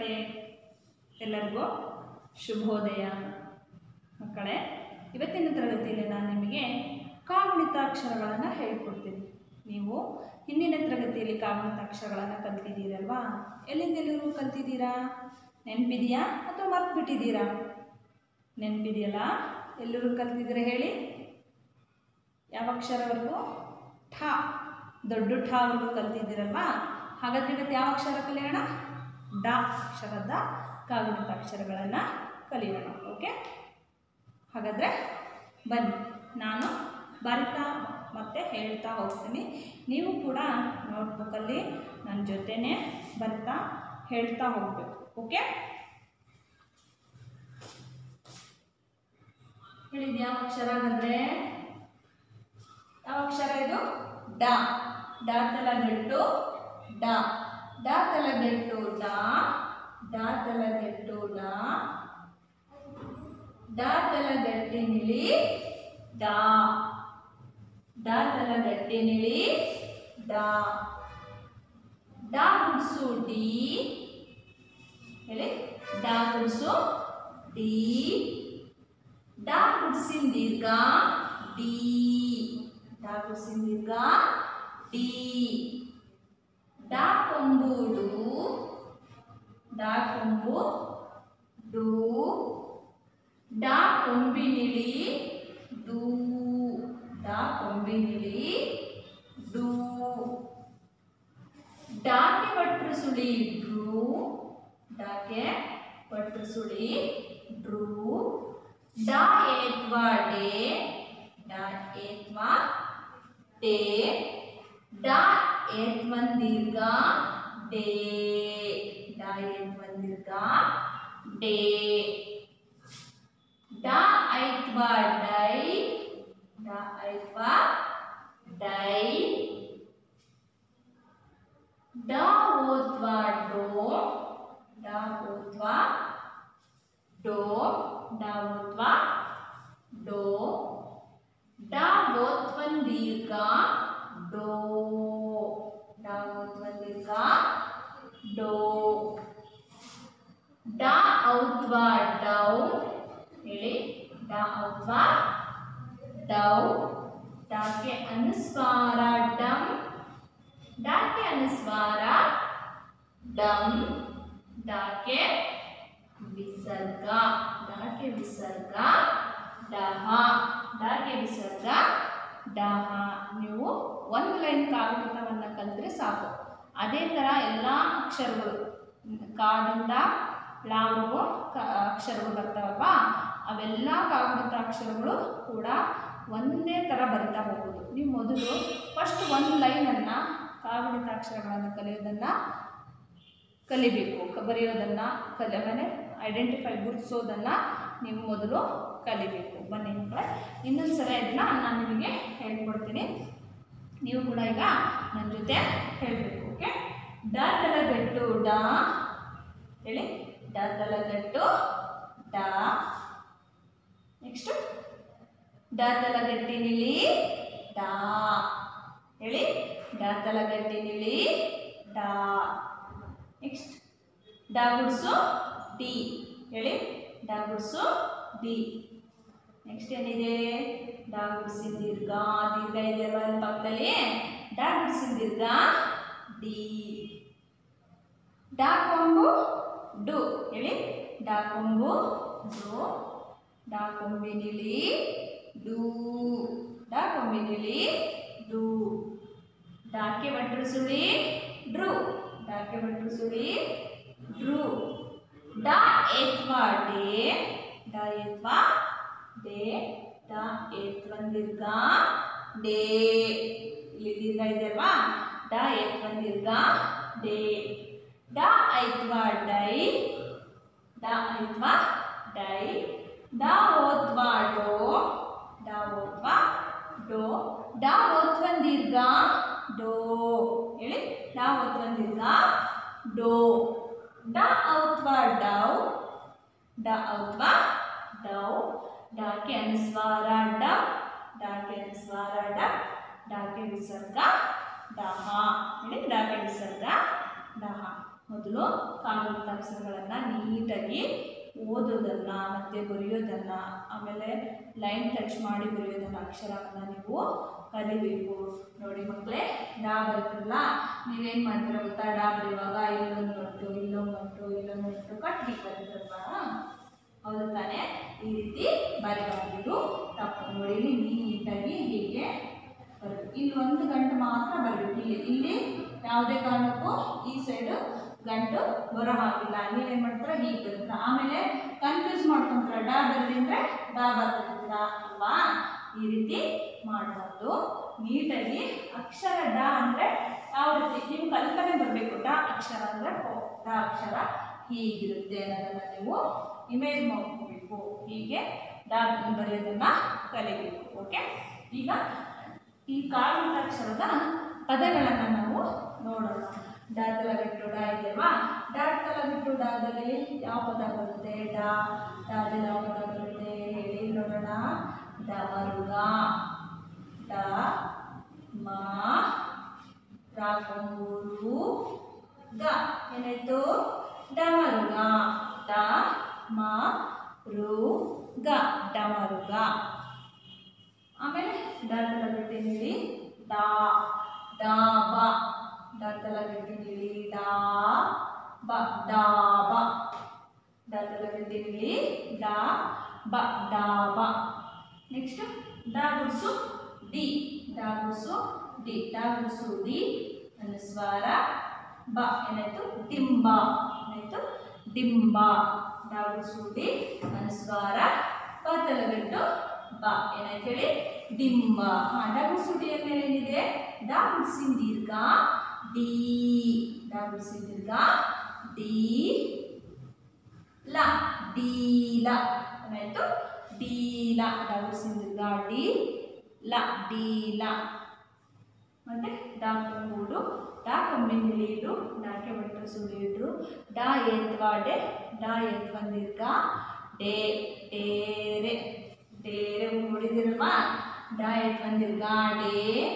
ಎಲ್ಲರಿಗೂ ಶುಭೋದಯ ಮಕ್ಕಳೇ ಇವತ್ತಿನ ತರಗತಿಯಲ್ಲಿ ನಾನು ನಿಮಗೆ ಕಾಗುಣಿತಾಕ್ಷರಗಳನ್ನು ಹೇಳ್ಕೊಡ್ತೀನಿ ನೀವು ಹಿಂದಿನ ತರಗತಿಯಲ್ಲಿ ಕಾಗುಣಿತಾಕ್ಷರಗಳನ್ನು ಕಲ್ತಿದ್ದೀರಲ್ವಾ ಎಲ್ಲಿಂದ ಎಲ್ಲಿವರೆಗೂ ಕಲ್ತಿದ್ದೀರಾ ನೆನಪಿದೆಯಾ ಅಥವಾ ಮರ್ತು ಬಿಟ್ಟಿದ್ದೀರಾ ನೆನಪಿದೆಯಲ್ಲ ಎಲ್ಲರೂ ಕಲ್ತಿದ್ರೆ ಹೇಳಿ ಯಾವ ಅಕ್ಷರವರೆಗೂ ಠ ದೊಡ್ಡ ಠವರೆಗೂ ಕಲ್ತಿದ್ದೀರಲ್ವಾ ಹಾಗಾದ್ರೆ ಇವತ್ತು ಯಾವ ಅಕ್ಷರ ಕಲಿಯೋಣ ಡ ಅಕ್ಷರದ ಕಾಗುಣಿತ ಅಕ್ಷರಗಳನ್ನು ಕಲಿಯೋಣ ಓಕೆ ಹಾಗಾದರೆ ಬನ್ನಿ ನಾನು ಬರಿತಾ ಮತ್ತು ಹೇಳ್ತಾ ಹೋಗ್ತೀನಿ ನೀವು ಕೂಡ ನೋಟ್ಬುಕ್ಕಲ್ಲಿ ನನ್ನ ಜೊತೆನೇ ಬರ್ತಾ ಹೇಳ್ತಾ ಹೋಗಬೇಕು ಓಕೆ ಹೇಳಿದ ಯಾವ ಅಕ್ಷರ ಹಾಗಾದ್ರೆ ಯಾವ ಅಕ್ಷರ ಇದು ಡ ಡ ತಲಗಟ್ಟು ಡ ಡ ತಲಗಟ್ಟು ಡ ಡ ತಲಗಟ್ಟು ಡ ಡ ತಲಗಟ್ಟಿನಿಳಿ ಡ ಡ ತಲಗಟ್ಟಿನಿಳಿ ಡ ಡ ಗುಡ್ಸು ಡಿ ಹೇಳಿ ಡ ಗುಡ್ಸು ಡಿ ಡ ಗುಡ್ಸಿನ ದೀರ್ಘ ಡಿ ಡ ಗುಡ್ಸಿನ ದೀರ್ಘ ಡಿ ಡ ಕೊಂಬು ಡು ಡ ಕೊಂಬು ಡು ಡ ಕೊಂಬಿನಿಳಿ ಡು ಡ ಕೊಂಬಿನಿಳಿ ಡು ಡಾಕೆ ಒಟ್ರು ಸುಳಿ ಡ್ರು ಡಾಕೆ ಒಟ್ರು ಸುಳಿ ಡ್ರು ಡ ಏತ್ವ ಡೇ ಡ ಏತ್ವ ಡೇ ಡ ಏತ್ವನ್ ದೀರ್ಘ ಡೇ ಡ ಏತ್ವನ್ ದೀರ್ಘ ಡೇ ಡ ಐತ್ವ ಡೈ ಡ ಐತ್ವ ಡೈ ಡ ಓತ್ವ ಡೋ ಡ ಓತ್ವ ಡೋ ಡ ಓತ್ವ ಡೋ ಡ ಓತ್ವನ್ ದೀರ್ಘ ಡೋ ಡ ಓತ್ವನ್ ದೀರ್ಘ ಡೋ ಡ ಔತ್ವ ಡೌ ಹೇಳಿ ಡ ಔತ್ವ ಡೌ ಡಾಕೆ ಅನುಸ್ವಾರ ಡಂ ಡಾಕೆ ಅನುಸ್ವಾರ ಡಂ ಡಾಕೆ ವಿಸರ್ಗ ಡಾಕೆ ವಿಸರ್ಗ ಡಹ ಡಾಕೆ ವಿಸರ್ಗ ಡಹ ನೀವು ಒಂದು ಲೈನ್ ಕಾಗುಣಿತವನ್ನು ಕಲಿತ್ರೆ ಸಾಕು ಅದೇ ಥರ ಎಲ್ಲ ಅಕ್ಷರಗಳು ಕಾದಿಂದ ಲಾವರೆಗೂ ಕ ಅಕ್ಷರಗಳು ಬರ್ತಾವಲ್ವಾ ಅವೆಲ್ಲ ಕಾಗುಣಿತ ಅಕ್ಷರಗಳು ಕೂಡ ಒಂದೇ ಥರ ಬರಿತಾ ಹೋಗೋದು ನೀವು ಮೊದಲು ಫಸ್ಟ್ ಒಂದು ಲೈನನ್ನು ಕಾಗುಣಿತ ಅಕ್ಷರಗಳನ್ನು ಕಲಿಯೋದನ್ನು ಕಲಿಬೇಕು ಕ ಬರೆಯೋದನ್ನು ಕಲಿ ಆಮೇಲೆ ಐಡೆಂಟಿಫೈ ಗುರುತಿಸೋದನ್ನು ನೀವು ಮೊದಲು ಕಲಿಬೇಕು ಬನ್ನಿ ಮಕ್ಕಳೇ ಇನ್ನೊಂದು ಸಲ ಇದನ್ನು ನಾನು ನಿಮಗೆ ಹೇಳ್ಕೊಡ್ತೀನಿ ನೀವು ಕೂಡ ಈಗ ನನ್ನ ಜೊತೆ ಹೇಳಬೇಕು ಓಕೆ ಡ ತಲಗಟ್ಟು ಡ ಹೇಳಿ ಡ ತಲಗಟ್ಟು ಡ ನೆಕ್ಸ್ಟು ಡ ತಲಗಟ್ಟಿನಿಳಿ ಡಾ ಹೇಳಿ ಡ ತಲಗಟ್ಟಿನಿಳಿ ಡಾ ನೆಕ್ಸ್ಟ್ ಡ ಗುಡ್ಸು ಡಿ ಹೇಳಿ ಡ ಗುಡ್ಸು ಡಿ ನೆಕ್ಸ್ಟ್ ಏನಿದೆ ಡ ಗುಡ್ಸಿನ ದೀರ್ಘ ದೀರ್ಘ ಇದೆಯಲ್ವ ಅಲ್ಲಿ ಪಕ್ಕದಲ್ಲಿ ಡ ಗುಡ್ಸಿನ ದೀರ್ಘ ಡಿ ಡ ಕೊಂಬು ಡು ಹೇಳಿ ಡ ಕೊಂಬು ಡು ಡ ಕೊಂಬಿನಿಲಿ ಡು ಡ ಕೊಂಬಿನಿಲಿ ಡು ಡಾಕೆ ಭಟ್ರು ಸುಳಿ ಡ್ರು ಡಾಕೆ ಭಟ್ರು ಸುಳಿ ಡ್ರು ಡ ಏತ್ವ ಡೇ ಡ ಏತ್ವ ಡೇ ಡ ಏತ್ವನ್ ದೀರ್ಘ ಡೇ ಇಲ್ಲಿ ದೀರ್ಘ ಇದೆಯಲ್ವಾ ಡ ಏತ್ವನ್ ದೀರ್ಘ ಡೇ ಡ ಐತ್ವ ಡೈ ಡ ಐತ್ವ ಡೈ ಡ ಓತ್ವ ಡೋ ಡ ಓತ್ವ ಡೋ ಡ ಓತ್ವನ್ ದೀರ್ಘ ಡೋ ಹೇಳಿ ಡ ಓತ್ವನ್ ದೀರ್ಘ ಡೋ ಡ ಔತ್ವ ಡೌ ಡ ಔತ್ವ ಡೌ ಡಾಕೆ ಅನುಸ್ವಾರ ಡ ಡಾಕೆ ಅನುಸ್ವಾರ ಡ ಡಾಕೆ ವಿಸರ್ಗ ಡಹ ಹೇಳಿ ಡಾಕೆ ವಿಸರ್ಗ ಡಹ ಮೊದಲು ಕಾಗುಣಿತ ಅಕ್ಷರಗಳನ್ನು ನೀಟಾಗಿ ಓದೋದನ್ನು ಮತ್ತು ಬರೆಯೋದನ್ನು ಆಮೇಲೆ ಲೈನ್ ಟಚ್ ಮಾಡಿ ಬರೆಯೋದನ್ನು ಅಕ್ಷರವನ್ನು ನೀವು ಕಲಿಬೇಕು ನೋಡಿ ಮಕ್ಕಳೇ ಡಾ ಬರ್ತಲ್ಲ ನೀವೇನು ಮಾಡ್ತೀರ ಗೊತ್ತಾ ಡಾ ಬರೆಯುವಾಗ ಇಲ್ಲೊಂದು ಗಂಟು ಇಲ್ಲೊಂದು ಗಂಟು ಇಲ್ಲೊಂದು ಗಂಟು ಕಟ್ಟಿ ಬರೀತಾರಲ್ವಾ ಹೌದು ತಾನೇ ಈ ರೀತಿ ಬರೆಯಬಾರ್ದು ತಪ್ಪು ನೋಡಿ ಇಲ್ಲಿ ನೀಟಾಗಿ ಹೀಗೆ ಬರಬೇಕು ಇಲ್ಲಿ ಒಂದು ಗಂಟು ಮಾತ್ರ ಬರಬೇಕು ಇಲ್ಲಿ ಇಲ್ಲಿ ಯಾವುದೇ ಕಾರಣಕ್ಕೂ ಈ ಸೈಡು ಗಂಟು ಬರೋ ಹಾಕಿಲ್ಲ ನೀವೇನು ಮಾಡ್ತೀರ ಹೀಗೆ ಬರೀತೀರ ಆಮೇಲೆ ಕನ್ಫ್ಯೂಸ್ ಮಾಡ್ಕೊಂತೀರ ಡಾ ಬರೆದಿಂದ್ರೆ ಡಾ ಬರ್ತಿರ್ತೀರ ಅಲ್ವಾ ಈ ರೀತಿ ಮಾಡಬಾರ್ದು ನೀಟಾಗಿ ಅಕ್ಷರ ಡ ಅಂದರೆ ಯಾವ ರೀತಿ ನಿಮ್ಮ ಕಲ್ಪನೆ ಬರಬೇಕು ಡ ಅಕ್ಷರ ಅಂದರೆ ಡ ಅಕ್ಷರ ಹೀಗಿರುತ್ತೆ ಅನ್ನೋದನ್ನು ನೀವು ಇಮೇಜ್ ಮಾಡ್ಕೋಬೇಕು ಹೀಗೆ ಡಾ ಬರೆಯೋದನ್ನ ಕಲಿಬೇಕು ಓಕೆ ಈಗ ಈ ಕಾಗುಣಿತಾಕ್ಷರದ ಪದಗಳನ್ನು ನಾವು ನೋಡೋಣ ಡಾ ತಲಬಿಟ್ಟು ಡಾ ಇದೆಯಲ್ವಾ ಡಾ ತಲಬಿಟ್ಟು ಡಾದಲ್ಲಿ ಯಾವ ಪದ ಬರುತ್ತೆ ಡಾ ಡಾದಲ್ಲಿ ಯಾವ ಪದ ಬರುತ್ತೆ ಹೇಳಿ ನೋಡೋಣ ಡಮರುಗ ಡ ಮ ರಾಕೊಂಬೂರು ಗ ಏನಾಯ್ತು ಡಮರುಗ ಡ ಮ ರು ಗ ಡಮರುಗ ಆಮೇಲೆ ಡಾಟಲ ಬಿಟ್ಟಿದ್ದೀವಿ ಡಾ ಡಾ ಬ ಡಾಟಲ ಬಿಟ್ಟಿದ್ದೀವಿ ಡಾ ಬ ಡಾ ಬ ಡಾಟಲ ಬಿಟ್ಟಿದ್ದೀವಿ ಡಾ ಬ ಡಾ ಬ ನೆಕ್ಸ್ಟ್ ಡಾ ಗುಡ್ಸು ಡಿ ಡಾ ಗುಡ್ಸು ಡಿ ಡಾ ಗುಡ್ಸು ಡಿ ಅನುಸ್ವಾರ ಬ ಏನಾಯ್ತು ಡಿಂಬ ಏನಾಯ್ತು ಡಿಂಬ ಡಾ ಗುಡ್ಸು ಡಿ ಅನುಸ್ವಾರ ಬ ತಲಬಿಟ್ಟು ಬ ಏನಾಯ್ತು ಹೇಳಿ ಡಿಂಬ ಹಾ ಡಾ ಗುಡ್ಸು ಡಿ ಅಂದ್ಮೇಲೆ ಏನಿದೆ ಡಾ ಗುಡ್ಸಿನ ದೀರ್ಘ ಡಿ ಡಾ ಗುಡ್ಸಿನ ದೀರ್ಘ ಡಿ ಲ ಡೀಲ ಏನಾಯ್ತು ಡೀಲ ಡಬಲ್ ಸಿಂಧುಗ ಡಿ ಲ ಡೀಲ ಮತ್ತೆ ಡಾ ಕೊಂಬೂಡು ಡಾ ಕೊಂಬಿನ ಲೀಡು ಡಾಕೆ ಬಟ್ಟು ಸುಳಿಯಿಡ್ರು ಡಾ ಏತ್ವಾಡೆ ಡಾ ಏತ್ವಂದಿರ್ಗ ಡೇ ಡೇರೆ ಡೇರೆ ನೋಡಿದಿರಲ್ವಾ ಡಾ ಏತ್ವಂದಿರ್ಗ ಡೇ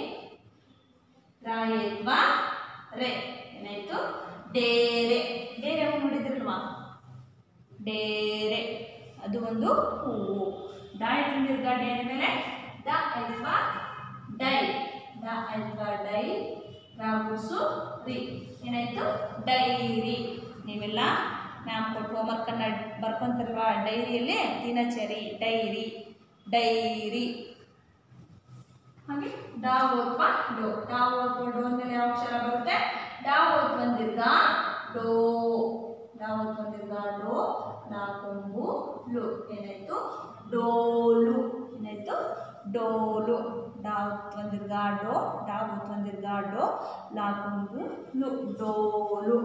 ರಾ ಏತ್ವ ರೇ ಏನಾಯ್ತು ಡೇರೆ ಡೇರೆ ನೋಡಿದಿರಲ್ವಾ ಡೇರೆ ಅದು ಒಂದು ಹೂವು ಡ ಎತ್ತಿರ್ಗ ಡೇರೆ ಮೇಲೆ ದ ಐತ್ವಾ ಡೈ ದ ಐತ್ವಾ ಡೈ ರಾಗುಸು ರಿ ಏನಾಯ್ತು ಡೈರಿ ನೀವೆಲ್ಲ ಮ್ಯಾಮ್ ಕೊಟ್ಟು ಹೋಮ್ವರ್ಕನ್ನು ಬರ್ಕೊಂತಾರಲ್ವಾ ಡೈರಿಯಲ್ಲಿ ದಿನಚರಿ ಡೈರಿ ಡೈರಿ ಹಾಗೆ ಡಾ ಓದ್ವಾ ಡೋ ಡಾ ಓದ್ವಾ ಡೋ ಅಂದ್ಮೇಲೆ ಯಾವ ಅಕ್ಷರ ಬರುತ್ತೆ ಡಾ ಓದ್ ಬಂದಿರ್ಗ ಡೋ ಡಾ ಓದ್ ಬಂದಿರ್ಗ ಡೋ ಡಾ ಕೊಂಬು ಲು ಏನಾಯ್ತು ಡೋಲು ಏನಾಯ್ತು ಡೋಲು ಡಾ ಒತ್ತು ಬಂದಿರ್ಗ ಡೋ ಡಾ ಒತ್ತು ಬಂದಿರ್ಗ ಡೋ ಲಾ ಕೊಂಬು ಲು ಡೋಲು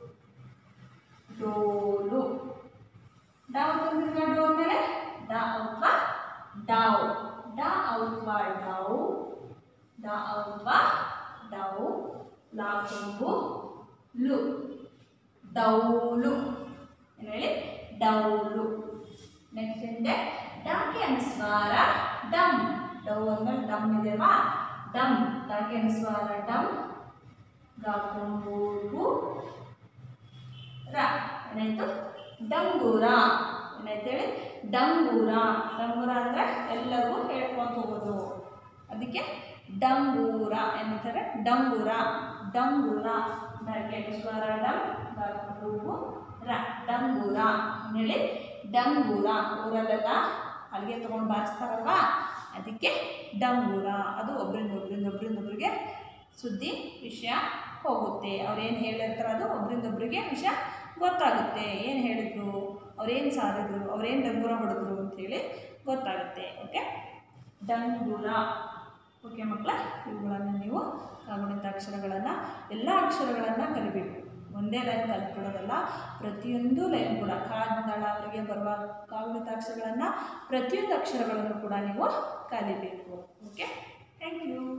ಡೋಲು ಡಾ ಒತ್ತು ಬಂದಿರ್ಗ ಡೋ ಅಂದ್ಮೇಲೆ ಡಾ ಔತ್ವಾ ಡಾವ್ ಡಾ ಔತ್ವಾ ಡಾವ್ ಡಾ ಔತ್ವಾ ಡಾವ್ ಲಾ ಕೊಂಬು ಲು ಡೌಲು ಏನು ಹೇಳಿ ಡೌಲು ನೆಕ್ಸ್ಟ್ ಹಿಂದೆ ಡಾಕೆ ಅನುಸ್ವಾರ ಡಮ್ ಡೌ ಅಂದ್ಮೇಲೆ ಡಮ್ ಇದೆಯಲ್ವಾ ಡಮ್ ಡಾಕೆ ಅನುಸ್ವಾರ ಡಮ್ ಗಾಕೊಂಬೂರು ರ ಏನಾಯ್ತು ಡಂಗೂರ ಏನಾಯ್ತು ಹೇಳಿ ಡಂಗೂರ ಡಂಗೂರ ಅಂದರೆ ಎಲ್ಲರಿಗೂ ಹೇಳ್ಕೊಂತ ಹೋಗೋದು ಅದಕ್ಕೆ ಡಂಗೂರ ಏನಂತಾರೆ ಡಂಗೂರ ಡಂಗೂರ ಡಾಕೆ ಸ್ವರ ಡಮ್ ಗಾಕೊಂಬೂರು ರ ಡಂಗೂರ ಹೇಳಿ ಡಂಗೂರ ಊರಲ್ಲೆಲ್ಲ ಅಲ್ಲಿಗೆ ತೊಗೊಂಡು ಬಾರಿಸ್ತಾರಲ್ವಾ ಅದಕ್ಕೆ ಡಂಗೂರ ಅದು ಒಬ್ರಿಂದ ಒಬ್ರಿಂದ ಒಬ್ರಿಂದ ಒಬ್ರಿಗೆ ಸುದ್ದಿ ವಿಷಯ ಹೋಗುತ್ತೆ ಅವ್ರೇನು ಹೇಳಿರ್ತಾರೆ ಅದು ಒಬ್ರಿಂದ ಒಬ್ರಿಗೆ ವಿಷಯ ಗೊತ್ತಾಗುತ್ತೆ ಏನು ಹೇಳಿದ್ರು ಅವ್ರೇನು ಸಾರಿದ್ರು ಅವ್ರೇನು ಡಂಗೂರ ಹೊಡೆದ್ರು ಅಂತೇಳಿ ಗೊತ್ತಾಗುತ್ತೆ ಓಕೆ ಡಂಗೂರ ಓಕೆ ಮಕ್ಕಳ ಇವುಗಳನ್ನು ನೀವು ಕಾಗುಣಿತ ಅಕ್ಷರಗಳನ್ನು ಎಲ್ಲ ಅಕ್ಷರಗಳನ್ನು ಕಲಿಬೇಕು ಒಂದೇ ಲೈನ್ ಕಲ್ತ್ಬಿಡೋದಲ್ಲ ಪ್ರತಿಯೊಂದು ಲೈನ್ ಕೂಡ ಕಾದಳ ಅವರಿಗೆ ಬರುವ ಕಾಗುಣಿತ ಅಕ್ಷರಗಳನ್ನು ಪ್ರತಿಯೊಂದು ಅಕ್ಷರಗಳನ್ನು ಕೂಡ ನೀವು ಕಲಿಬೇಕು ಓಕೆ ಥ್ಯಾಂಕ್ ಯು